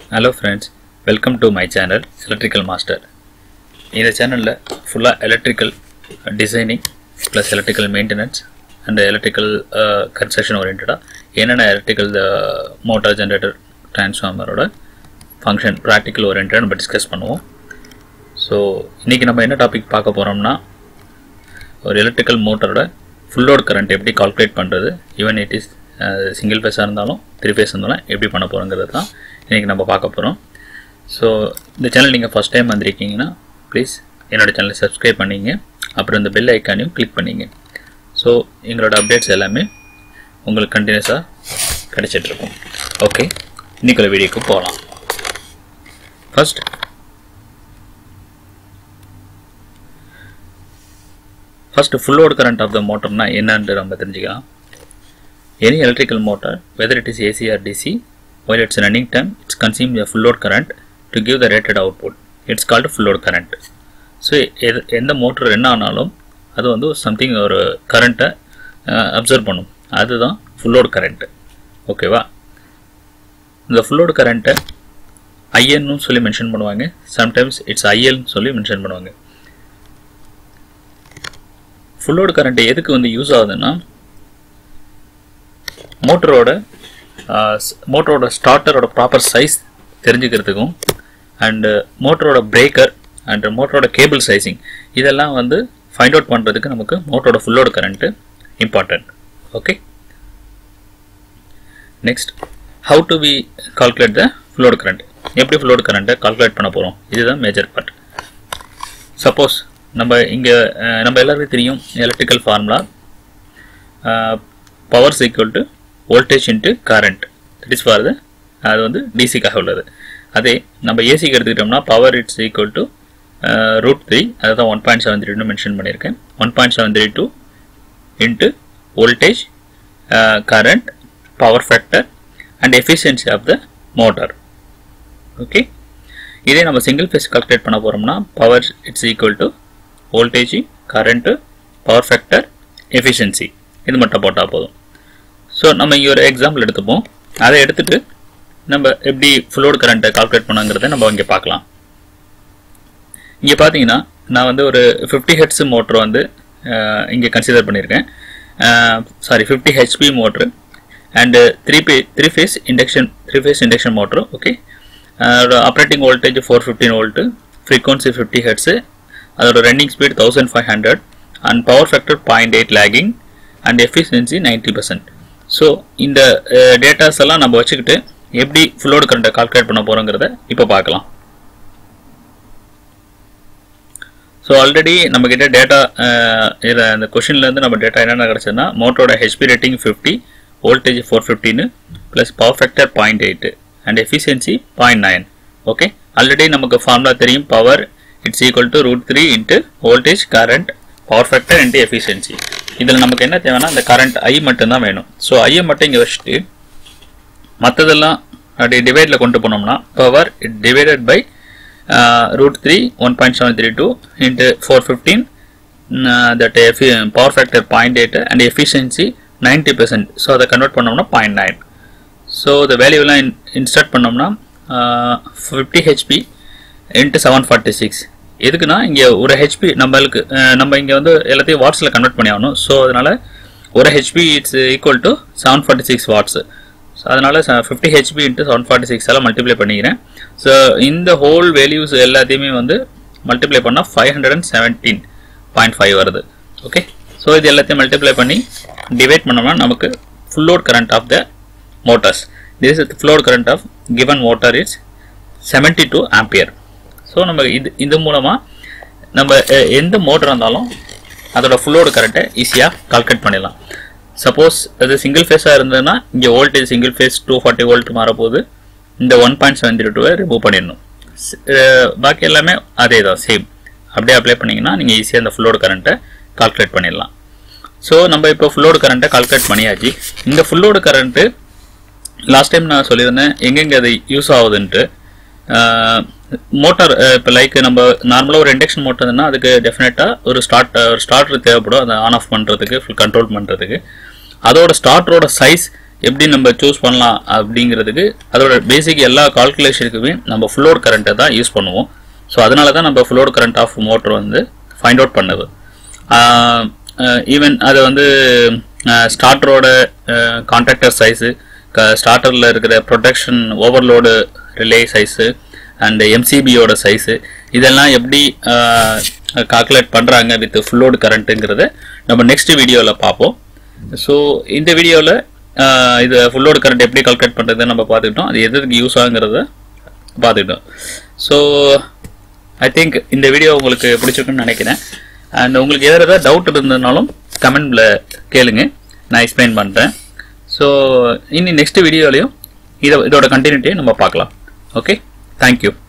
hello friends welcome to my channel electrical master இந்த சேனலில் ஃபுல்லாக electrical designing plus electrical maintenance and electrical construction ஓரியன்டாக என்னென்ன electrical motor generator டிரான்ஸ்ஃபார்மரோட function practical ஓரியன்டாக நம்ம டிஸ்கஸ் பண்ணுவோம் ஸோ இன்றைக்கி நம்ம என்ன டாபிக் பார்க்க போகிறோம்னா ஒரு எலக்ட்ரிக்கல் மோட்டரோட ஃபுல் லோட் கரண்ட் எப்படி கால்குலேட் பண்ணுறது ஈவன் இட் இஸ் சிங்கிள் ஃபேஸாக இருந்தாலும் த்ரீ ஃபேஸ் இருந்தாலும் எப்படி பண்ண போகிறோங்கிறது தான் இன்றைக்கி நம்ம பார்க்க போகிறோம் ஸோ இந்த சேனல் நீங்கள் ஃபஸ்ட் டைம் வந்திருக்கீங்கன்னா ப்ளீஸ் என்னோட சேனலை சப்ஸ்கிரைப் பண்ணிங்க அப்புறம் இந்த பெல் ஐக்கானையும் கிளிக் பண்ணிங்க ஸோ எங்களோட அப்டேட்ஸ் எல்லாமே உங்களுக்கு கண்டினியூஸாக கிடைச்சிட்ருக்கும் ஓகே இன்றைக்குள்ள வீடியோக்கு போகலாம் first first full load current of the மோட்டர்னா என்னன்னு நம்ம தெரிஞ்சுக்கலாம் any electrical motor whether it is AC or DC while it's running time it's consuming a full load current to give the rated output it's called full load current so எது எந்த motor என்ன ஆனாலும் அது வந்து something ஒரு கரண்ட்டை observe பண்ணும் அதுதான் ஃபுல் லோட் கரண்ட்டு ஓகேவா இந்த ஃபுல் லோட் கரண்ட்டை ஐஎன்னு சொல்லி மென்ஷன் பண்ணுவாங்க சம்டைம்ஸ் இட்ஸ் ஐஎல்னு சொல்லி மென்ஷன் பண்ணுவாங்க ஃபுல் லோடு கரண்ட் எதுக்கு வந்து யூஸ் ஆகுதுன்னா மோட்டரோட மோட்டரோட ஸ்டார்டரோட ப்ராப்பர் சைஸ் தெரிஞ்சுக்கிறதுக்கும் அண்டு மோட்டரோட பிரேக்கர் அண்ட் மோட்டரோட கேபிள் சைஸிங் இதெல்லாம் வந்து ஃபைண்ட் அவுட் பண்ணுறதுக்கு நமக்கு மோட்டரோட full load current important okay next how to we calculate the full load current எப்படி ஃபுல்லோடு கரண்ட்டை கால்குலேட் பண்ண போகிறோம் இதுதான் மேஜர் பார்ட் சப்போஸ் நம்ம இங்கே நம்ம எல்லாருக்கும் தெரியும் electrical formula power is equal to voltage into current that is for the அது வந்து டிசிக்காக உள்ளது அதே நம்ம ஏசிக்கு எடுத்துக்கிட்டோம்னா power it's equal to root three அதுதான் ஒன் பாயிண்ட் செவன் த்ரீன்னு மென்ஷன் பண்ணியிருக்கேன் one point seven three two into voltage current power factor and efficiency of the motor okay இதே நம்ம சிங்கிள் ஃபேஸ் கால்குலேட் பண்ண போகிறோம்னா power it's equal to voltage current power factor efficiency இது மட்டும் போட்டால் போதும் ஸோ நம்ம இங்கே ஒரு எக்ஸாம்பிள் எடுத்துப்போம் அதை எடுத்துகிட்டு நம்ம எப்படி ஃபுல்லோடு கரண்ட்டை கால்குலேட் பண்ணுங்கிறத நம்ம இங்கே பார்க்கலாம் இங்கே பார்த்தீங்கன்னா நான் வந்து ஒரு ஃபிஃப்டி ஹெட்ஸ் மோட்ரு வந்து இங்கே கன்சிடர் பண்ணியிருக்கேன் sorry fifty HP motor and three phase three phase induction three phase induction motor okay operating voltage four fifteen volt frequency fifty hertz அதோட running speed thousand five hundred and power factor point eight lagging and efficiency ninety percent so இந்த datas எல்லாம் நம்ம வச்சுக்கிட்டு எப்படி full load கரண்ட்டை calculate பண்ண போகிறோங்கிறத இப்போ பார்க்கலாம் ஸோ ஆல்ரெடி நம்மக்கிட்ட டேட்டா இதில் அந்த கொஷின்லேருந்து நம்ம டேட்டா என்னென்ன கிடச்சதுன்னா மோட்டரோட HP rating fifty voltage four ஃபிஃப்டின்னு plus power factor point eight and efficiency point nine okay already நமக்கு ஃபார்முலா தெரியும் power it's equal to root three into voltage current power factor into efficiency இதில் நமக்கு என்ன தேவைன்னா இந்த கரண்ட் ஐ மட்டும்தான் வேணும் ஸோ ஐயை மட்டும் இங்கே வச்சுட்டு மற்றதெல்லாம் அப்படி டிவைடில் கொண்டு போனோம்னா power it divided by root three one point seven three two into four fifteen that எஃபி power factor point eight and efficiency ninety percent so அதை கன்வெர்ட் பண்ணோம்னா பாயிண்ட் நைன் ஸோ இந்த வேல்யூலாம் இன் இன்ஸ்டர்ட் பண்ணோம்னா fifty HP into seven forty six எதுக்குன்னா இங்கே ஒரு HP நம்மளுக்கு நம்ம இங்கே வந்து எல்லாத்தையும் வாட்ஸில் கன்வெர்ட் பண்ணி ஆகணும் ஸோ அதனால் ஒரு HP it's equal to seven forty six watts so அதனால் fifty HP into seven forty six எல்லாம் மல்டிப்ளை பண்ணிக்கிறேன் ஸோ இந்த ஹோல் வேல்யூஸ் எல்லாத்தையுமே வந்து மல்டிப்ளை பண்ணால் five hundred and seventeen point five வருது ஓகே ஸோ இது எல்லாத்தையும் மல்டிப்ளை பண்ணி டிவைட் பண்ணோம்னா நமக்கு full load current of the motors this is full load current of given motor is seventy two ampere so நம்ம இது இது மூலமாக நம்ம எந்த மோட்டர் இருந்தாலும் அதோட ஃபுல்லோட கரண்ட்டை ஈஸியாக கால்குலேட் பண்ணிடலாம் சப்போஸ் அது சிங்கிள் ஃபேஸாக இருந்ததுன்னா இங்கே voltage single phase two forty volt மாறப்போகுது இந்த ஒன் பாயிண்ட் செவன் த்ரீ டூவை ரிமூவ் பண்ணிடணும் பாக்கி எல்லாமே அதே தான் சேம் அப்படியே அப்ளை பண்ணிங்கன்னா நீங்கள் ஈஸியாக அந்த ஃபுல்லோட கரண்ட்டை கால்குலேட் பண்ணிடலாம் ஸோ நம்ம இப்போ ஃபுல்லோட கரண்ட்டை கால்குலேட் பண்ணியாச்சு இந்த ஃபுல்லோட கரண்ட்டு லாஸ்ட் டைம் நான் சொல்லியிருந்தேன் எங்கெங்கே அது யூஸ் ஆகுதுன்ட்டு மோட்டார் இப்போ லைக் நம்ம நார்மலாக ஒரு இண்டக்ஷன் மோட்டர்னா அதுக்கு டெஃபினட்டாக ஒரு ஸ்டார்ட் ஒரு ஸ்டார்டர் தேவைப்படும் அதை ஆன் ஆஃப் பண்ணுறதுக்கு ஃபுல் கண்ட்ரோல் பண்ணுறதுக்கு அதோட ஸ்டார்டரோட சைஸ் எப்படி நம்ம சூஸ் பண்ணலாம் அப்படிங்கிறதுக்கு அதோட பேசிக் எல்லா கால்குலேஷனுக்குமே நம்ம ஃப்ளோட் கரண்ட்டை தான் யூஸ் பண்ணுவோம் ஸோ அதனால தான் நம்ம ஃப்ளோட் கரண்ட் ஆஃப் மோட்டர் வந்து ஃபைண்ட் அவுட் பண்ணது ஈவன் அதை வந்து ஸ்டார்டரோட கான்ட்ராக்டர் சைஸு ஸ்டார்டரில் இருக்கிற protection overload relay size and எம்சிபியோட சைஸு இதெல்லாம் எப்படி கால்குலேட் பண்ணுறாங்க வித் ஃபுல்லோடு கரண்ட்டுங்கிறத நம்ம நெக்ஸ்ட் வீடியோவில் பார்ப்போம் ஸோ இந்த வீடியோவில் இது ஃபுல்லோடு கரண்ட் எப்படி கால்குலேட் பண்ணுறது நம்ம பார்த்துக்கிட்டோம் அது எதுக்கு யூஸ் ஆகுங்கிறத பார்த்துக்கிட்டோம் ஸோ ஐ திங்க் இந்த வீடியோ உங்களுக்கு பிடிச்சிருக்குன்னு நினைக்கிறேன் அண்ட் உங்களுக்கு எதாவது ஏதாவது டவுட் இருந்ததுனாலும் கமெண்ட்ல கேளுங்க நான் எக்ஸ்பிளைன் பண்ணுறேன் ஸோ இனி நெக்ஸ்ட் வீடியோலையும் இதை இதோட கண்டினியூட்டியை நம்ம பார்க்கலாம் ஓகே தேங்க்யூ